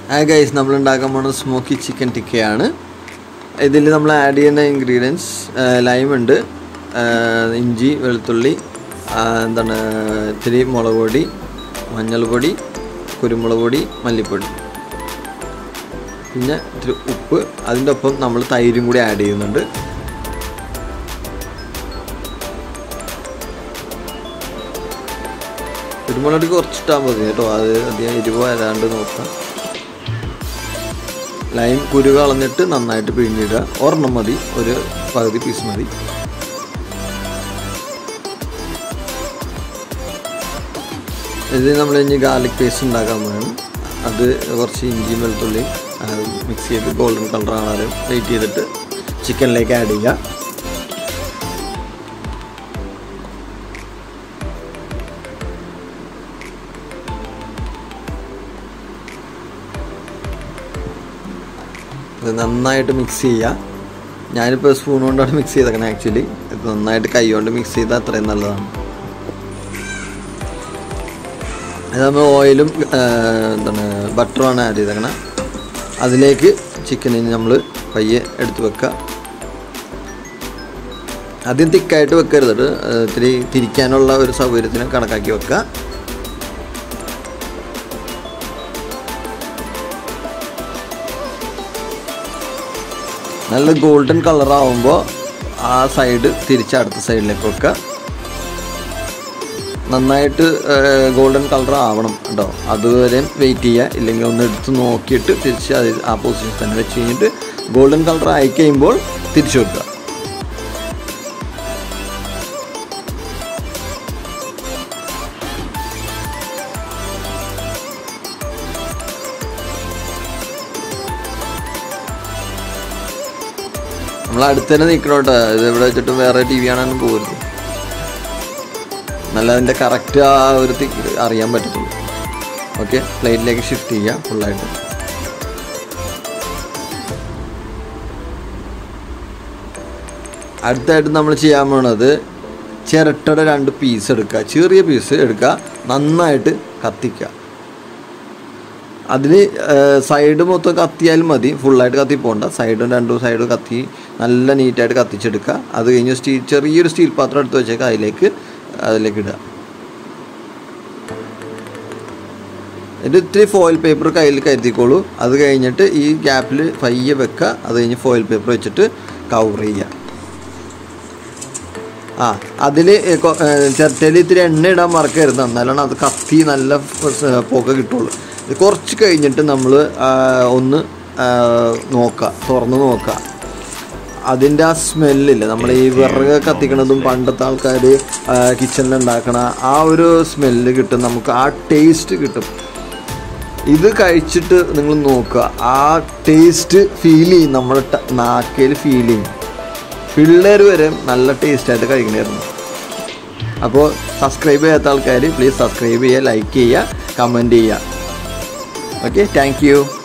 ആ ഗൈസ് നമ്മൾ ഉണ്ടാക്കാൻ പോകുന്നത് സ്മോക്കി ചിക്കൻ ടിക്കയാണ് ഇതിൽ നമ്മൾ ആഡ് ചെയ്യുന്ന ഇൻഗ്രീഡിയൻസ് ലൈം ഉണ്ട് ആ, ഇഞ്ചി വെളുത്തുള്ളി ആ, എന്താണ് ഇത്തിരി മുളക് പൊടി മഞ്ഞൾപ്പൊടി കുരുമുളക് പൊടി മല്ലിപ്പൊടി പിന്നെ ഇത്തിരി ഉപ്പ് അതിൻ്റെ ഒപ്പം നമ്മൾ തൈരും കൂടി ആഡ് ചെയ്യുന്നുണ്ട് കുരുമുളക് കുറച്ചിട്ടാൽ മതി കേട്ടോ അത് അധികം എരിവ് വരാണ്ട് നോക്കാം ലൈം കുരു കളഞ്ഞിട്ട് നന്നായിട്ട് പിഴിഞ്ഞിടുക ഒരെണ്ണം മതി ഒരു പകുതി പീസ് മതി ഇത് നമ്മൾ ഇനി ഗാർലിക് പേസ്റ്റ് ഉണ്ടാക്കാൻ പോകണം അത് കുറച്ച് ഇഞ്ചിയും വെളുത്തുള്ളിയും മിക്സ് ചെയ്ത് ഗോൾഡൻ കളർ ആണാലും വെയിറ്റ് ചെയ്തിട്ട് ചിക്കനിലേക്ക് ആഡ് ചെയ്യുക ഇത് നന്നായിട്ട് മിക്സ് ചെയ്യുക ഞാനിപ്പോൾ സ്പൂൺ കൊണ്ടാണ് മിക്സ് ചെയ്തേക്കണേ ആക്ച്വലി ഇത് നന്നായിട്ട് കൈ കൊണ്ട് മിക്സ് ചെയ്താൽ അത്രയും നല്ലതാണ് അത് നമ്മൾ ഓയിലും എന്താണ് ബട്ടറുമാണ് ആഡ് ചെയ്തേക്കണേ അതിലേക്ക് ചിക്കനിന് നമ്മൾ പയ്യെ എടുത്ത് വെക്കുക ആദ്യം തിക്കായിട്ട് വെക്കരുത് ഇത്, ഏഹ്, ഇത്തിരി തിരിക്കാനുള്ള ഒരു സൗകര്യത്തിന് കണക്കാക്കി വെക്കുക നല്ല ഗോൾഡൻ കളർ ആവുമ്പോൾ ആ സൈഡ് തിരിച്ച് അടുത്ത സൈഡിലേക്ക് വെക്കുക നന്നായിട്ട് ഗോൾഡൻ കളർ ആവണം കേട്ടോ അതുവരെ വെയിറ്റ് ചെയ്യുക ഇല്ലെങ്കിൽ ഒന്ന് എടുത്ത് നോക്കിയിട്ട് തിരിച്ച് അത് ആ പൊസിഷൻ തന്നെ വെച്ച് കഴിഞ്ഞിട്ട് ഗോൾഡൻ കളർ ആയി കഴിയുമ്പോൾ തിരിച്ചു വെക്കുക നമ്മൾ അടുത്ത് തന്നെ നിൽക്കണോട്ടോ ഇത് ഇവിടെ വെച്ചിട്ട് വേറെ ടി വി കാണാനും പോകരുത് നല്ല അതിൻ്റെ കറക്റ്റ് ആ ഒരു തി- അറിയാൻ പറ്റത്തുള്ളൂ ഓക്കെ പ്ലേറ്റിലേക്ക് ഷിഫ്റ്റ് ചെയ്യുക ഫുള്ളായിട്ട് അടുത്തായിട്ട് നമ്മൾ ചെയ്യാൻ പോണത് ചിരട്ടയുടെ രണ്ട് പീസ് എടുക്കുക ചെറിയ പീസ് എടുക്കുക നന്നായിട്ട് കത്തിക്കുക അതിൽ സൈഡ് മൊത്തം കത്തിയാലും മതി ഫുള്ളായിട്ട് കത്തി പോകണ്ട സൈഡും രണ്ടും സൈഡും കത്തി നല്ല നീറ്റായിട്ട് കത്തിച്ചെടുക്കുക അത് കഴിഞ്ഞ് സ്റ്റീൽ ചെറിയൊരു സ്റ്റീൽ പാത്രം എടുത്ത് വെച്ചേക്കുക അതിലേക്ക് അതിലേക്ക് ഇടുക എന്നിട്ട് ഇത്തിരി ഫോയിൽ പേപ്പർ കയ്യിൽ കരുതിക്കോളൂ അത് കഴിഞ്ഞിട്ട് ഈ ഗ്യാപ്പിൽ പയ്യെ വെക്കുക അത് കഴിഞ്ഞ് ഫോയിൽ പേപ്പർ വെച്ചിട്ട് കവർ ചെയ്യുക ആ അതിൽ ചിരട്ടയിൽ ഇത്തിരി എണ്ണ ഇടാൻ മറക്കരുത് എന്നാലാണ് അത് കത്തി നല്ല ഫ്- പുക കിട്ടുള്ളൂ ഇത് കുറച്ച് കഴിഞ്ഞിട്ട് നമ്മൾ ഒന്ന് ആ, നോക്കുക തുറന്ന് നോക്കുക അതിൻ്റെ ആ സ്മെല്ലില്ല നമ്മൾ ഈ വിറക് കത്തിക്കണതും പണ്ടത്തെ ആൾക്കാർ കിച്ചണിൽ ഉണ്ടാക്കണ ആ ഒരു സ്മെല്ല് കിട്ടും നമുക്ക് ആ ടേസ്റ്റ് കിട്ടും ഇത് കഴിച്ചിട്ട് നിങ്ങൾ നോക്കുക ആ ടേസ്റ്റ് ഫീൽ ചെയ്യും നമ്മുടെ ട- നാക്കയിൽ ഫീൽ ചെയ്യും പിള്ളേർ വരെ നല്ല ടേസ്റ്റായിട്ട് കഴിക്കണമായിരുന്നു അപ്പോൾ സബ്സ്ക്രൈബ് ചെയ്യാത്ത ആൾക്കാർ പ്ലീസ് സബ്സ്ക്രൈബ് ചെയ്യുക ലൈക്ക് ചെയ്യുക കമൻറ്റ് ചെയ്യുക ഓക്കെ താങ്ക് യു